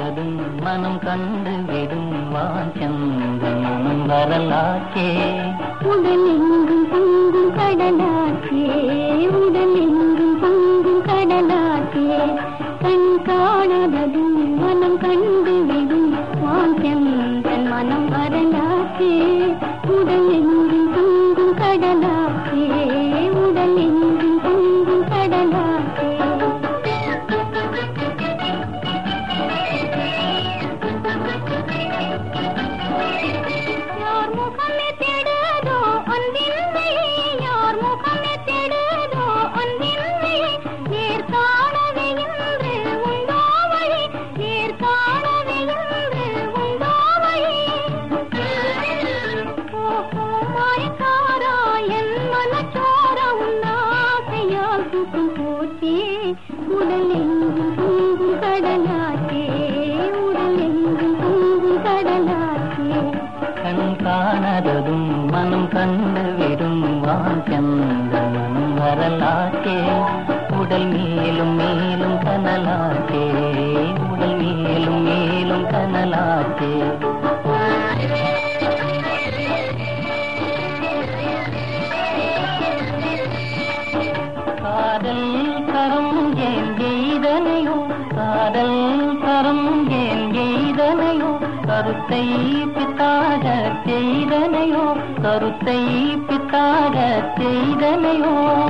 காணாததும் மனம் கண்டு விடும் வாஞ்சந்த மனம் வரலாற்றே உடலெங்கும் பொங்கும் கடலாற்றே உடலெங்கும் பொங்கும் கடலாற்றே கண் காணாததும் மனம் கண்டு விடும் வாஞ்சந்தன் மனம் வரலாற்றே உடலெங்கும் பொங்கும் கடலாற்றே உடலெங்கும் பொங்கும் கடலாற்றே யார் முகமே தேடுதோ அன்பின்மை யார் முகமே தேடுதோ அன்பின்மை நேர் காணவே இன்று உண்டோ வழி நேர் காணவே இன்று உண்டோ வழி ஓஹோ மாயக்காரா என் மனச்சோரா உன்னாசையால் சுக்கும் போச்சே உடல் எங்கும் பொங்கும் கடலாச்சே உடல் எங்கும் பொங்கும் கடலாச்சே கண் காணாததும் மனம் கண்டு விடும் வாஞ்சந்த மனம் வரலாற்றே உடல் மேலும் மேலும் கனலாற்றே உடல் மேலும் மேலும் கனலாற்றே காதல் கரம் ஏன் எய்தனையோ காதல் கரம் ஏன் எய்தனையோ கருத்தை பித்தாக செய்தனையோ கருத்தை பித்தாக செய்தனையோ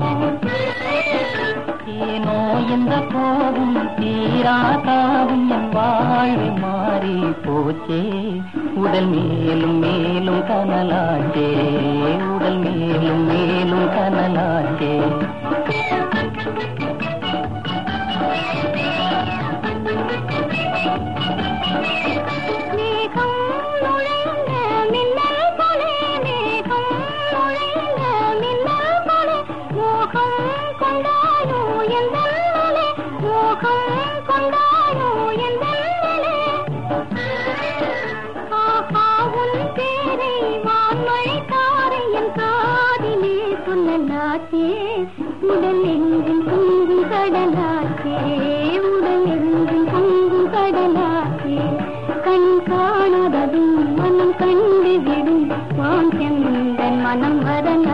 ஏனோ இந்த போகும் தீராதாவும் என் வாழ்வு மாறி போச்சே உடல் மேலும் மேலும் கனலாச்சே உடல் மேலும் மேலும் கனலாச்சே மேகம் நுழைந்த மின்னல் போலே மேகம் நுழைந்த மின்னல் போலே மோகம் கொண்டாயோ எந்தன்னலே மோகம் கொண்டாயோ எந்தன்னலே ஆஹா உன் பேரை வான்மழை தாரை என் காதிலே சொல்லலாச்சே உடல் எங்கும் பொங்கும் கடலாச்சே உடல் எங்கும் பொங்கும் கடலாச்சே கண் காணாததும் மனம் கண்டு விடும் வான் செந்தன் மனம் வரலாச்சே